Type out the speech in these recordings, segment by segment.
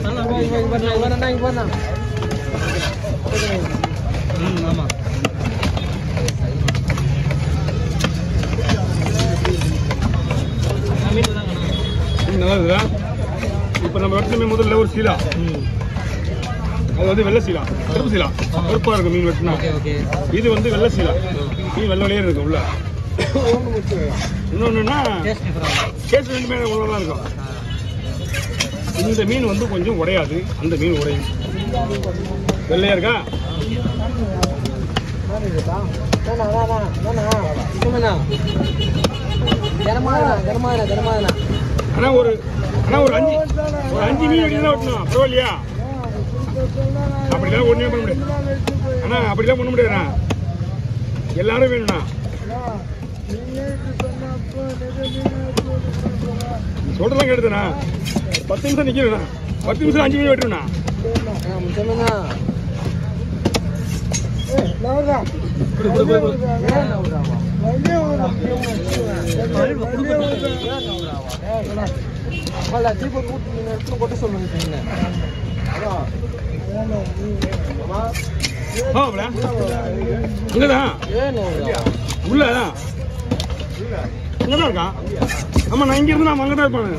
ம் ஆமா மீன் தாங்கண்ணா இது நல்லா இருக்குதா இப்போ நம்ம வெட்டின முதல்ல ஒரு சீலா ம் அது வந்து வெள்ளை சீலா கருப்பு சீலா கருப்பாக இருக்கும் மீன் வெட்டினா ஓகே ஓகே இது வந்து வெள்ளை சீலா மீன் வெள்ளை வெளியே இருக்கும் உள்ள இன்னொன்றுன்னா டேஸ்ட் டிஃபரெண்ட் கேஸ் ரெண்டுமே உள்ள தான் இருக்கும் இந்த மீன் வந்து கொஞ்சம் உடையாது அந்த மீன் உடையும் வெள்ளையா இருக்கா ஆனா ஒரு ஆனா ஒரு அஞ்சு ஒரு அஞ்சு மீன் வெட்டி தான் வெட்டணும் பரவாயில்லையா அப்படிலாம் ஒண்ணுமே பண்ண முடியாது ஆனா அப்படிலாம் பண்ண முடியாதுண்ணா எல்லாரும் வேணும்ண்ணா நீ சொல்றதெல்லாம் கேட்டுதுண்ணா பத்து நிமிஷம் நிக்கிறேண்ணா பத்து நிமிஷம் அஞ்சு மீன் வெட்டுறேண்ணா கொடு, கொடு, கொடு, கொடு. ஆ, அப்படியா? இங்கதான் உள்ளதான் இங்கதான் இருக்கான் ஆமா நான் இங்க இருந்து நான் அங்கதான் இருப்பானு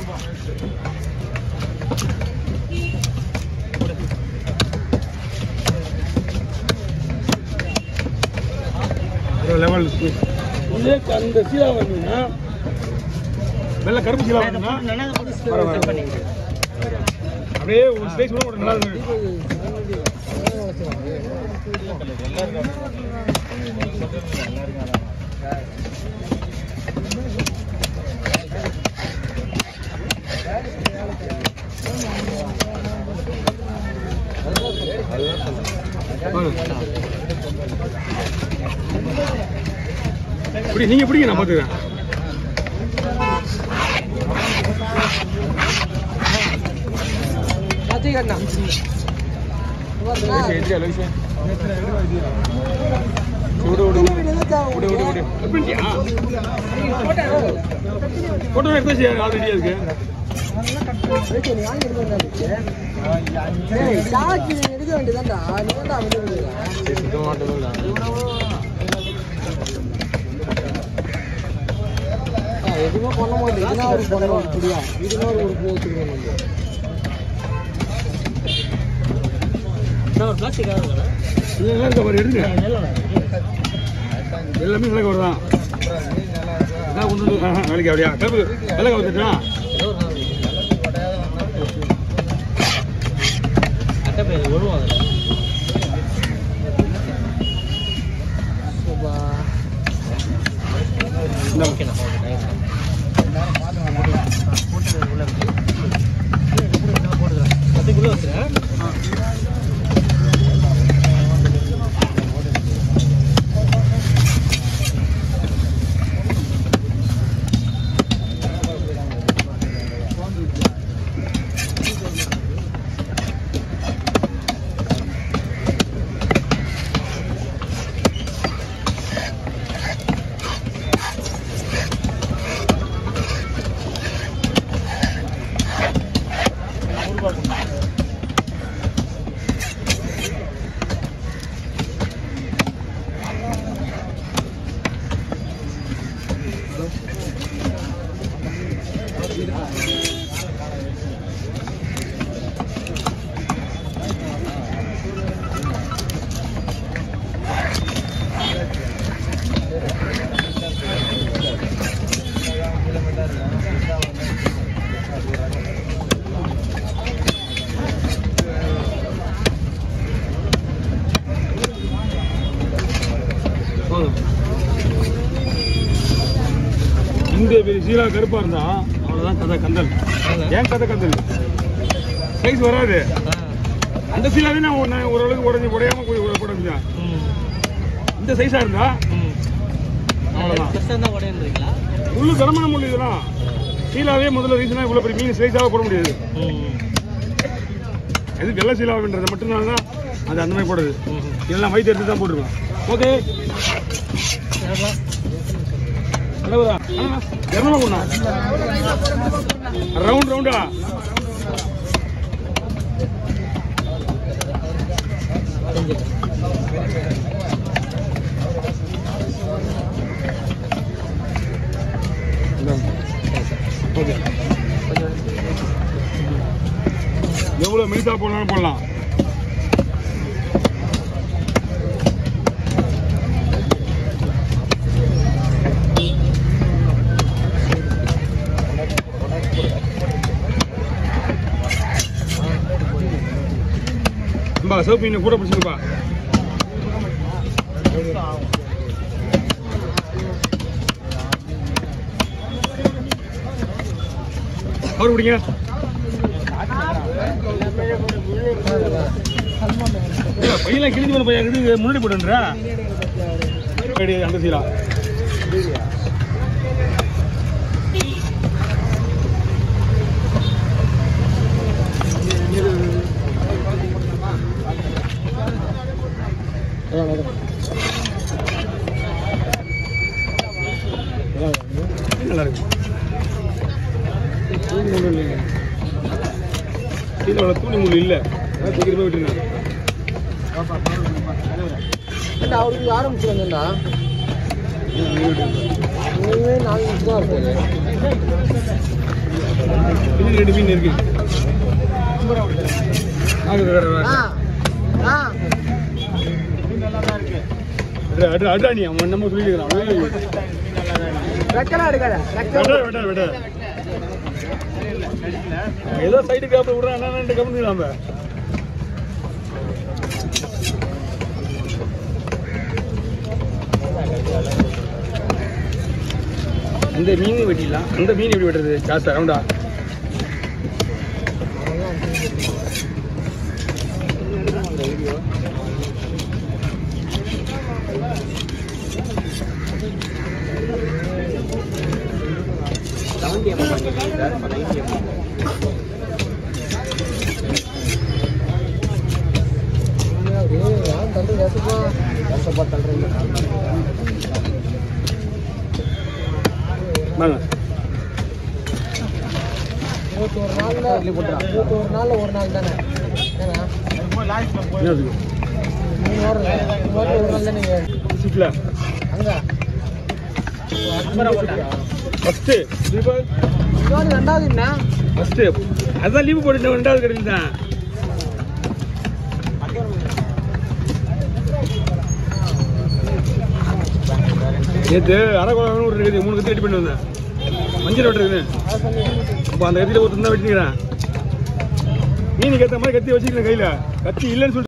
ஒரு லெவல் இதே அந்த சீலா வந்தீங்கன்னா வெள்ளை கருப்பு சீலா வந்தீங்கன்னா பரவாயில்ல. அப்படியே ஒரு ஸ்டேஜ் கூட ஒரு நல்லா இருக்கு இப்படி நீங்க பிடிங்க நான் பாத்துக்கிறேன் எப்படியா போட்டோ எடுத்தாச்சு ஆல்ரெடி இருக்கு எதுவுமே பண்ண மாட்டேன் இதுனா ஒரு பண்ணுவோம் இப்படியா இதுனா ஒரு போச்சுக்கணும் ஒரு பிளாஸ்டிக் இல்ல இல்ல இந்த மாதிரி எடுங்க எல்லாமே நல்ல கவர் தான் அதான் கொண்டு வந்து ஆஹா, நாளைக்கு அப்படியா கருப்பு வெள்ளை கவர் தட்டுனா அட்டை பேர் ஒழுவும் அதில் இந்த ஓகேண்ணா அதுக்குள்ளே வச்சுறேன் போதும். இந்த பெரிய சீலா கருப்பா இருந்தா அவ்வளவுதான் கதை கந்தல் ஏன் கதை கந்தல் சைஸ் வராது அந்த சீலாவே நான் ஒரு- நான் ஓரளவுக்கு உடஞ்சி உடையாம போய் உடஞ்சேன் இந்த சைஸா இருந்தா அவ்வளவுதான். பெருசாக தான் உடையன்றீங்களா முள்ளு தரமான முள்ளு இதெல்லாம் சீலாவே முதல்ல ரீசனா இவ்வளவு பெரிய மீன் சைஸாக போட முடியாது எது வெள்ளை சீலாவுன்றது மட்டும்தான் தான் அது அந்த மாதிரி போடுது எல்லாம் வயிற்று எடுத்து தான் போட்டுருக்கோம் ஓகே நல்லதா இரநூறு கொண்டா ரவுண்ட் ரவுண்டா ஓகே எவ்வளோ மெலிசா போடலாம்னு போடலாம் அம்பா சிவப்பு மீன் கூட பிடிச்சிருப்பா அவர் பிடிங்க ஏய், பையெல்லாம் கிழிஞ்சு போன பையன் இது முன்னாடி போட்டுன்றா அந்த சீலா நல்லா இருக்கு தூணி முள் இல்லைங்க கீழே தூணி முள் இல்லை அதான் சீக்கிரமே விட்டுருங்க ஏண்டா, அவருக்கு ஆரம்பிச்சுருங்கண்ணா இனிமே நாலு நிமிஷம் தான் இருக்குது இன்னும் ரெண்டு மீன் இருக்கு நாக்கு வேற வேற. ஆ ஆ அட, அட, அட நீ அவன் நம்ம சொல்லியிருக்கிறான் ரெக்கலாம் எடுக்காத விட விட விட ஏதோ சைடு காப்பு விடுறான் என்ன கவனிக்கலாம் நம்ம இந்த மீன் வெட்டிடலாம் அந்த மீன் எப்படி வெட்டுறது காசு அரவுண்டா தந்து ரசப்பா ரசப்பா தள்ளுறீங்க வாங்க இருபத்தோரு நாள்ல இருபத்தோரு நாள்ல ஒரு நாள் தானே ஏன்னா என்னதுக்கு மூணு வாரம் இல்லை. மூணு வாரம் ஒரு நாள் தானே நீங்க சிப்ல அங்க ஃபஸ்ட்டு தீபக் இன்னொரு ரெண்டாவது என்ன ஃபஸ்ட்டு அதான் லீவு போட்டு ரெண்டாவது கடையில் தான் நேற்று அரைக்குழம்பு ஒரு இருக்குது மூணு கத்தி வெட்டி பண்ணி வந்தேன் மஞ்சள் வெட்டுறது அப்போ அந்த கத்தியில் ஒருத்தன் தான் வெட்டிக்கிறேன் மீனுக்கு ஏற்ற மாதிரி கத்தி வச்சுக்கிறேன் கையில் கத்தி இல்லைன்னு சொல்லிட்டு